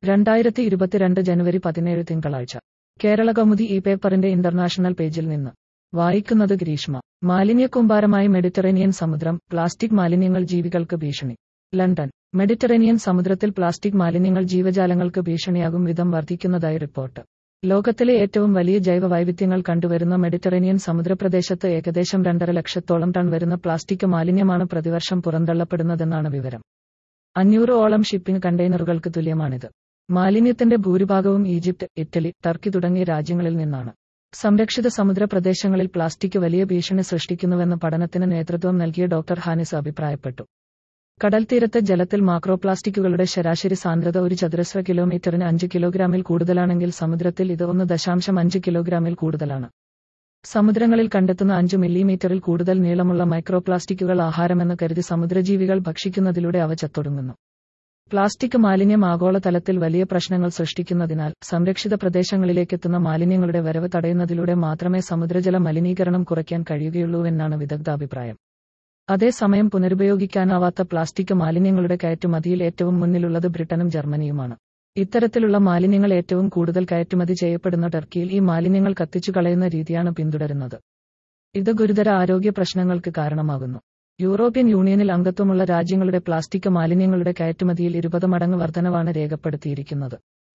രണ്ടായിരത്തി ഇരുപത്തിരണ്ട് ജനുവരി പതിനേഴ് തിങ്കളാഴ്ച കേരള കൗമുദി ഈ പേപ്പറിന്റെ ഇന്റർനാഷണൽ പേജിൽ നിന്ന് വായിക്കുന്നത് ഗ്രീഷ്മ മാലിന്യക്കൂമ്പാരമായി മെഡിറ്ററേനിയൻ സമുദ്രം പ്ലാസ്റ്റിക് മാലിന്യങ്ങൾ ജീവികൾക്ക് ഭീഷണി ലണ്ടൻ മെഡിറ്ററേനിയൻ സമുദ്രത്തിൽ പ്ലാസ്റ്റിക് മാലിന്യങ്ങൾ ജീവജാലങ്ങൾക്ക് ഭീഷണിയാകും വിധം വർദ്ധിക്കുന്നതായി റിപ്പോർട്ട് ലോകത്തിലെ ഏറ്റവും വലിയ ജൈവ വൈവിധ്യങ്ങൾ കണ്ടുവരുന്ന മെഡിറ്ററേനിയൻ സമുദ്രപ്രദേശത്ത് ഏകദേശം രണ്ടര ലക്ഷത്തോളം ടൺ വരുന്ന പ്ലാസ്റ്റിക് മാലിന്യമാണ് പ്രതിവർഷം പുറന്തള്ളപ്പെടുന്നതെന്നാണ് വിവരം അഞ്ഞൂറ് ഓളം ഷിപ്പിംഗ് കണ്ടെയ്നറുകൾക്ക് തുല്യമാണിത് മാലിന്യത്തിന്റെ ഭൂരിഭാഗവും ഈജിപ്ത് ഇറ്റലി ടർക്കി തുടങ്ങിയ രാജ്യങ്ങളിൽ നിന്നാണ് സംരക്ഷിത സമുദ്ര പ്രദേശങ്ങളിൽ പ്ലാസ്റ്റിക് വലിയ ഭീഷണി സൃഷ്ടിക്കുന്നുവെന്ന് പഠനത്തിന് നേതൃത്വം നൽകിയ ഡോക്ടർ ഹാനിസ് അഭിപ്രായപ്പെട്ടു കടൽത്തീരത്തെ ജലത്തിൽ മാക്രോപ്ലാസ്റ്റിക്കുകളുടെ ശരാശരി സാന്ദ്രത ഒരു ചതുരശ്ര കിലോമീറ്ററിന് അഞ്ച് കിലോഗ്രാമിൽ കൂടുതലാണെങ്കിൽ സമുദ്രത്തിൽ ഇത് ഒന്ന് ദശാംശം അഞ്ച് കിലോഗ്രാമിൽ കൂടുതലാണ് സമുദ്രങ്ങളിൽ കണ്ടെത്തുന്ന അഞ്ച് മില്ലിമീറ്ററിൽ കൂടുതൽ നീളമുള്ള മൈക്രോപ്ലാസ്റ്റിക്കുകൾ ആഹാരമെന്ന് കരുതി സമുദ്രജീവികൾ ഭക്ഷിക്കുന്നതിലൂടെ അവ ചത്തൊടുങ്ങുന്നു പ്ലാസ്റ്റിക് മാലിന്യം ആഗോളതലത്തിൽ വലിയ പ്രശ്നങ്ങൾ സൃഷ്ടിക്കുന്നതിനാൽ സംരക്ഷിത പ്രദേശങ്ങളിലേക്കെത്തുന്ന മാലിന്യങ്ങളുടെ വരവ് തടയുന്നതിലൂടെ മാത്രമേ സമുദ്രജല മലിനീകരണം കുറയ്ക്കാൻ കഴിയുകയുള്ളൂവെന്നാണ് വിദഗ്ധാഭിപ്രായം അതേസമയം പുനരുപയോഗിക്കാനാവാത്ത പ്ലാസ്റ്റിക് മാലിന്യങ്ങളുടെ കയറ്റുമതിയിൽ ഏറ്റവും മുന്നിലുള്ളത് ബ്രിട്ടനും ജർമ്മനിയുമാണ് ഇത്തരത്തിലുള്ള മാലിന്യങ്ങൾ ഏറ്റവും കൂടുതൽ കയറ്റുമതി ചെയ്യപ്പെടുന്ന ടർക്കിയിൽ ഈ മാലിന്യങ്ങൾ കത്തിച്ചു കളയുന്ന രീതിയാണ് പിന്തുടരുന്നത് ഇത് ഗുരുതര ആരോഗ്യ പ്രശ്നങ്ങൾക്ക് കാരണമാകുന്നു യൂറോപ്യൻ യൂണിയനിൽ അംഗത്വമുള്ള രാജ്യങ്ങളുടെ പ്ലാസ്റ്റിക് മാലിന്യങ്ങളുടെ കയറ്റുമതിയിൽ ഇരുപത് മടങ്ങ് വർധനവാണ് രേഖപ്പെടുത്തിയിരിക്കുന്നത്